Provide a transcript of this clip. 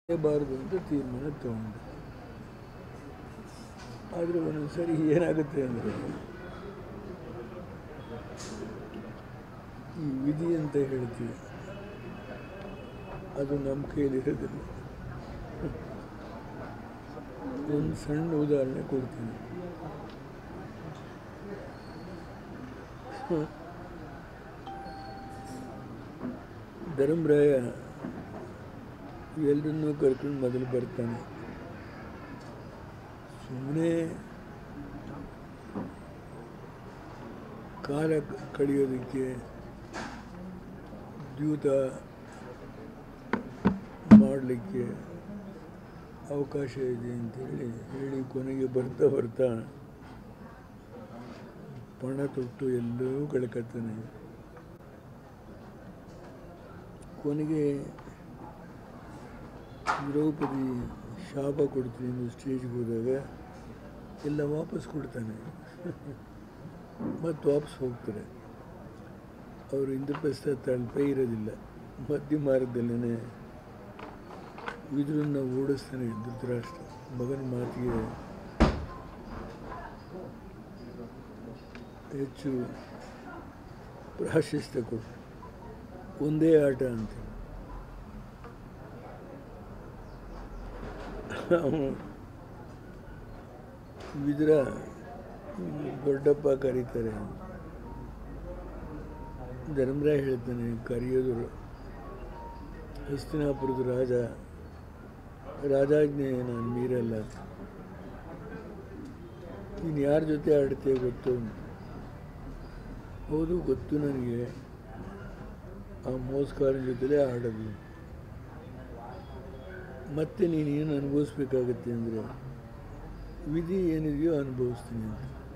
ಬಾರದು ಅಂತ ತೀರ್ಮಾನ ತಗೊಂಡೆ ಆದರೆ ಒಂದೊಂದು ಸರಿ ಏನಾಗುತ್ತೆ ಅಂದರೆ ಈ ವಿಧಿ ಅಂತ ಹೇಳ್ತೀವಿ ಅದು ನಮ್ಮ ಕೈಲಿರೋದಿಲ್ಲ ಒಂದು ಸಣ್ಣ ಉದಾಹರಣೆ ಕೊಡ್ತೀನಿ ಧರ್ಮರಾಯ ಎಲ್ಲರನ್ನೂ ಕರ್ಕೊಂಡು ಮೊದಲು ಬರ್ತಾನೆ ಸುಮ್ಮನೆ ಕಾಲ ಕಳೆಯೋದಕ್ಕೆ ದ್ಯೂತ ಮಾಡಲಿಕ್ಕೆ ಅವಕಾಶ ಇದೆ ಅಂತೇಳಿ ಹೇಳಿ ಕೊನೆಗೆ ಬರ್ತಾ ಬರ್ತಾ ಪಣ ತೊಟ್ಟು ಎಲ್ಲವೂ ಕಳ್ಕತ್ತಾನೆ ಕೊನೆಗೆ ದ್ರೌಪದಿ ಶಾಪ ಕೊಡ್ತೀನಿ ಎಂದು ಸ್ಟೇಜ್ಗೆ ಹೋದಾಗ ಎಲ್ಲ ವಾಪಸ್ ಕೊಡ್ತಾನೆ ಮತ್ತು ವಾಪಸ್ ಹೋಗ್ತಾರೆ ಅವರು ಇಂದ್ರಪ್ರಸ್ಥ ತಲುಪೇ ಇರೋದಿಲ್ಲ ಮಧ್ಯ ಮಾರ್ಗದಲ್ಲೇ ವಿದುರನ್ನ ಓಡಿಸ್ತಾನೆ ಧೃತರಾಷ್ಟ್ರ ಮಗನ ಮಾತಿಗೆ ಹೆಚ್ಚು ಪ್ರಾಶಸ್ತ್ಯ ಕೊಟ್ಟು ಒಂದೇ ಆಟ ಅಂತ ಅವನು ವಿದುರ ದೊಡ್ಡಪ್ಪ ಕರೀತಾರೆ ಧರ್ಮರಾಯ ಹೇಳ್ತಾನೆ ಕರೆಯೋದು ಹಸ್ತಿನಾಪುರದ ರಾಜ ರಾಜಾಜ್ಞೆ ನಾನು ಮೀರಲ್ಲ ನೀನು ಯಾರ ಜೊತೆ ಆಡ್ತೀಯ ಗೊತ್ತು ಹೌದು ಗೊತ್ತು ನನಗೆ ಆ ಮೋಸ್ಕಾರನ ಜೊತೆಲೇ ಆಡೋದು ಮತ್ತೆ ನೀನೇನು ಅನುಭವಿಸ್ಬೇಕಾಗತ್ತೆ ಅಂದರೆ ವಿಧಿ ಏನಿದೆಯೋ ಅನುಭವಿಸ್ತೀನಿ ಅಂತ